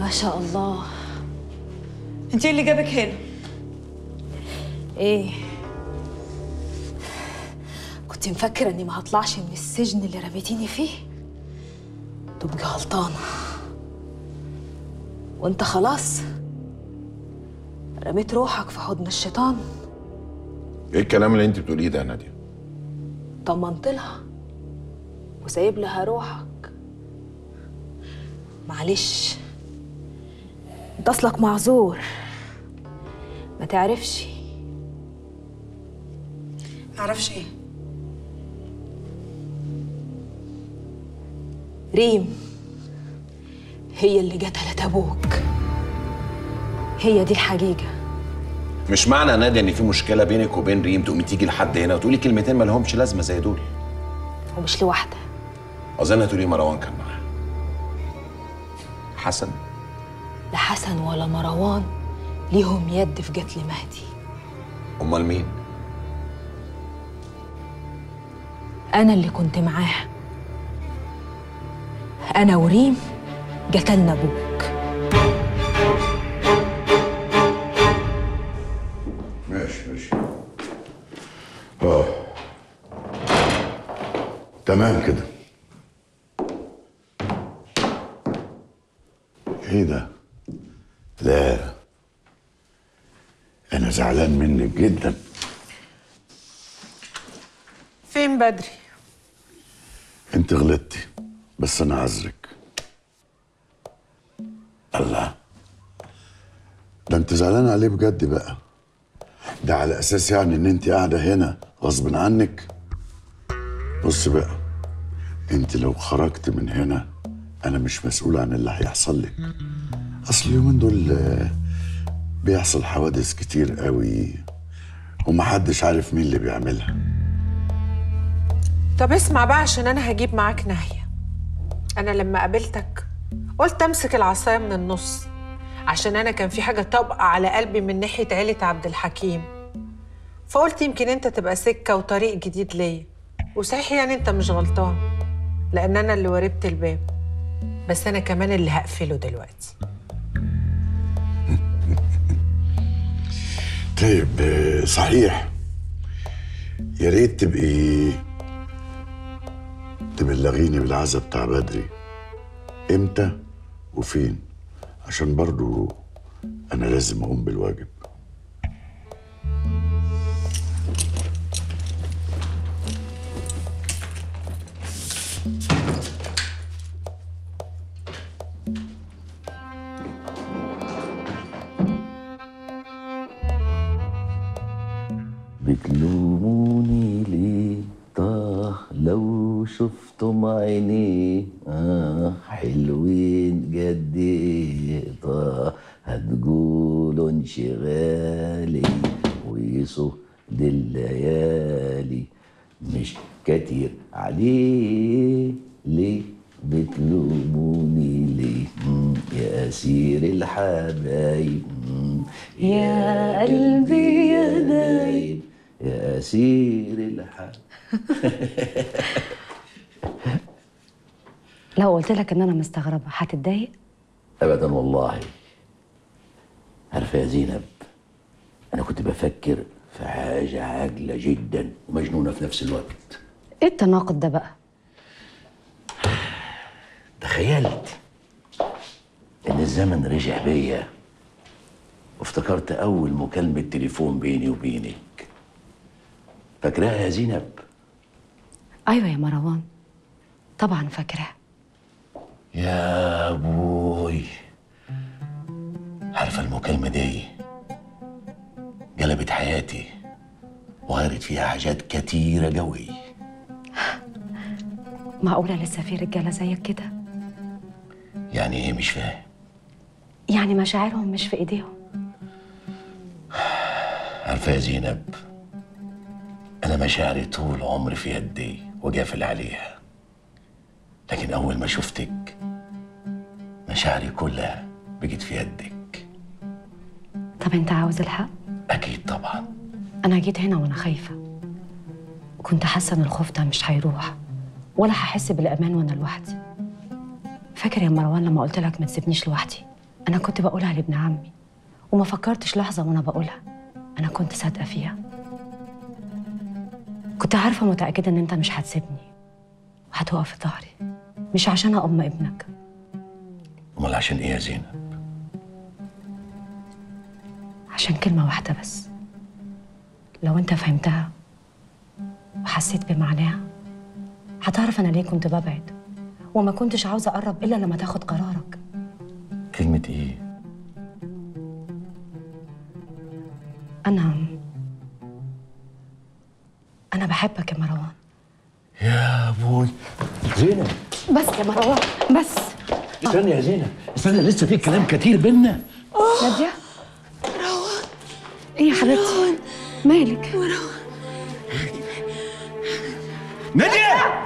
ما شاء الله انت إيه اللي جابك هنا ايه كنت مفكرة اني ما هطلعش من السجن اللي رميتيني فيه تبقى غلطانة وانت خلاص رميت روحك في حضن الشيطان ايه الكلام اللي انت بتقوليه ده يا ناديه طمنت لها وسايب لها روحك معلش انت اصلك معذور ما تعرفش معرفش ايه ريم هي اللي قتلت ابوك هي دي الحقيقه مش معنى يا ناديه ان في مشكله بينك وبين ريم تقومي تيجي لحد هنا وتقولي كلمتين ما لهمش لازمه زي دول ومش لوحدها اظن تقولي مروان كان معاها حسن لا حسن ولا مروان ليهم يد في قتل مهدي امال مين انا اللي كنت معاها انا وريم قتلنا ابوك ماشي ماشي اه تمام كده ايه ده لا انا زعلان منك جدا فين بدري انت غلطتي بس انا عذرك الله ده انت زعلان عليه بجد بقى ده على اساس يعني ان انت قاعده هنا غصب عنك بص بقى انت لو خرجت من هنا انا مش مسؤول عن اللي هيحصل لك اصل اليومين دول آه، بيحصل حوادث كتير قوي ومحدش عارف مين اللي بيعملها طب اسمع بقى عشان انا هجيب معاك ناهيه انا لما قابلتك قلت امسك العصايه من النص عشان انا كان في حاجه طابقه على قلبي من ناحيه عيله عبد الحكيم فقلت يمكن انت تبقى سكه وطريق جديد ليا وصحيح يعني انت مش غلطان لان انا اللي وربت الباب بس انا كمان اللي هقفله دلوقتي طيب آه، صحيح يا ريت تبقي تبلغيني بالعزا بتاع بدري امتى وفين عشان برضو انا لازم اقوم بالواجب بتلوموني ليه طه لو شفتم عينيه آه حلوين قد ايه طه هتقولوا انشغالي ويسهل الليالي مش كتير عليه ليه بتلوموني ليه مم، يا أسير الحبايب مم، يا قلبي يا دايب يا أسير الحبايب لو قلت لك ان انا مستغربه هتتضايق أبدا والله عارفة يا زينب أنا كنت بفكر في حاجة عاجلة جدا ومجنونة في نفس الوقت ايه التناقض ده بقى تخيلت إن الزمن رجع بيا وافتكرت أول مكالمة تليفون بيني وبينك فاكراها يا زينب ايوه يا مروان طبعا فاكراه يا ابوي عارفه المكالمه دي قلبت حياتي وغيرت فيها حاجات كتيره قوي معقوله لسه في رجاله زيك كده يعني ايه مش فاهم يعني مشاعرهم مش في ايديهم عارفه يا زينب انا مشاعري طول عمري في يدي وقافل عليها لكن اول ما شفتك مشاعري كلها بقت في يدك طب انت عاوز الحق اكيد طبعا انا جيت هنا وانا خايفه وكنت حاسه ان الخوف ده مش هيروح ولا هحس بالامان وانا لوحدي فاكر يا مروان لما قلت لك ما تسيبنيش لوحدي أنا كنت بقولها لابن عمي وما فكرتش لحظة وأنا بقولها أنا كنت صادقة فيها كنت عارفة متأكدة إن أنت مش هتسيبني وهتقف في ظهري مش عشان أم ابنك امال عشان ايه يا زينب عشان كلمة واحدة بس لو أنت فهمتها وحسيت بمعناها هتعرف أنا ليه كنت ببعد وما كنتش عاوزة أقرب إلا لما تاخد قرارك كلمه ايه أنا أنا بحبك يا مروان يا ابوي زينب بس يا مروان بس استنى يا زينب استنى لسه في كلام كتير بينا نادية مروان إيه يا حبيبتي مالك ناديه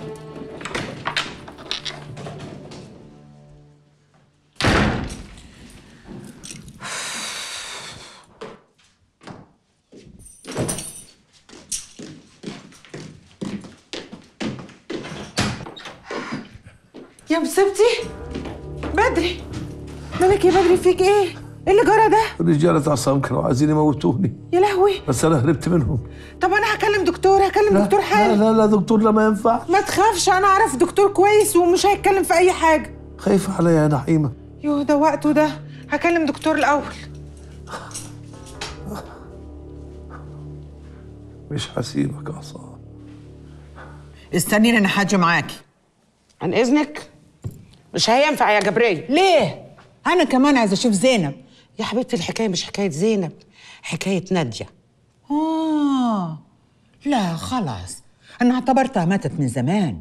يا مصيبتي بدري مالك يا بدري فيك ايه؟ ايه اللي جرى ده؟ رجالة عصام كانوا عايزين يموتوني يا لهوي بس انا هربت منهم طب انا هكلم دكتور هكلم دكتور لا حالا لا لا دكتور لا ما ينفع ما تخافش انا اعرف دكتور كويس ومش هيتكلم في اي حاجه خايفة عليا يا نعيمة يوه ده وقته ده هكلم دكتور الاول مش هسيبك يا عصام استنيني انا حاجه معاكي عن اذنك مش هينفع يا جبرية ليه انا كمان عايزه اشوف زينب يا حبيبتي الحكايه مش حكايه زينب حكايه ناديه اه لا خلاص انا اعتبرتها ماتت من زمان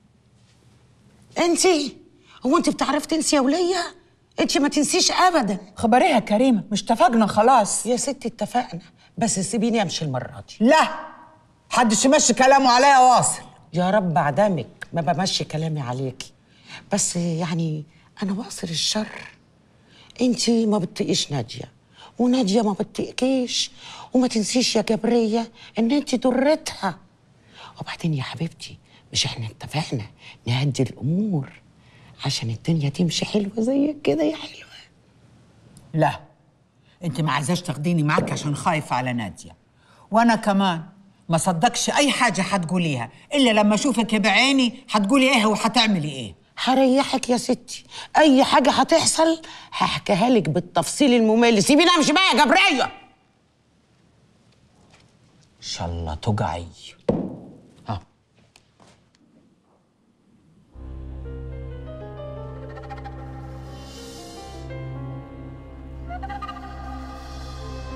انتي هو انت بتعرفي تنسي يا وليه انت ما تنسيش ابدا خبريها كريمه مش اتفقنا خلاص يا ستي اتفقنا بس سيبيني امشي المره دي لا حدش يمشي كلامه عليا واصل يا رب عدمك ما بمشي كلامي عليكي بس يعني انا واصل الشر انتي ما بتطيقيش ناديه وناديه ما بتطيقكيش وما تنسيش يا جبريه ان انتي ضرتها وبعدين يا حبيبتي مش احنا اتفقنا نهدي الامور عشان الدنيا تمشي حلوه زيك كده يا حلوه لا انت ما عايزاش تاخديني معاك عشان خايفه على ناديه وانا كمان ما صدقش اي حاجه حتقوليها الا لما اشوفك بعيني حتقولي ايه وحتعملي ايه هريحك يا ستي اي حاجه هتحصل هحكيها لك بالتفصيل الممل سيبيني امشي بقى يا جبريه ان شاء الله تقعي